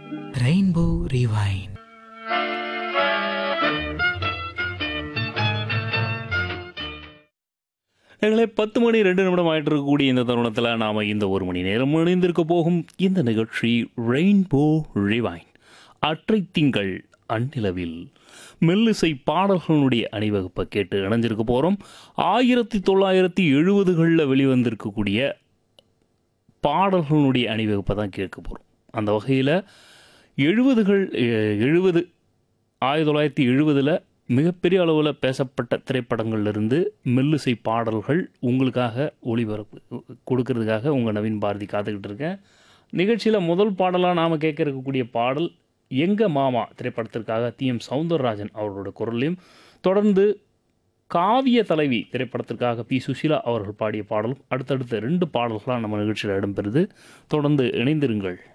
rainbow ரிவைன் எங்களை பத்து மணி ரெண்டு நிமிடம் ஆயிட்டு இருக்கக்கூடிய இந்த தருணத்தில் நாம் இந்த ஒரு மணி நேரம் இணைந்திருக்க போகும் இந்த நிகழ்ச்சி ரெயின்போ ரிவைன் அற்றை திங்கள் அந்நிலவில் மெல்லிசை பாடல்களுடைய அணிவகுப்பை கேட்டு இணைஞ்சிருக்க போகிறோம் ஆயிரத்தி தொள்ளாயிரத்தி எழுபதுகளில் வெளிவந்திருக்கக்கூடிய பாடல்களுடைய அணிவகுப்பை தான் கேட்க போகிறோம் அந்த வகையில் எழுபதுகள் எழுபது ஆயிரத்தி தொள்ளாயிரத்தி எழுபதில் மிகப்பெரிய அளவில் பேசப்பட்ட திரைப்படங்கள்லேருந்து மெல்லிசை பாடல்கள் உங்களுக்காக ஒளிபரப்பு கொடுக்கறதுக்காக உங்கள் நவீன் பாரதி காத்துக்கிட்டு இருக்கேன் நிகழ்ச்சியில் முதல் பாடலாக நாம் கேட்க இருக்கக்கூடிய பாடல் எங்க மாமா திரைப்படத்திற்காக டி எம் சவுந்தரராஜன் அவர்களோட குரலையும் தொடர்ந்து காவிய தலைவி திரைப்படத்திற்காக பி சுஷீலா அவர்கள் பாடிய பாடலும் அடுத்தடுத்த ரெண்டு பாடல்களாக நம்ம நிகழ்ச்சியில் இடம்பெறுது தொடர்ந்து இணைந்திருங்கள்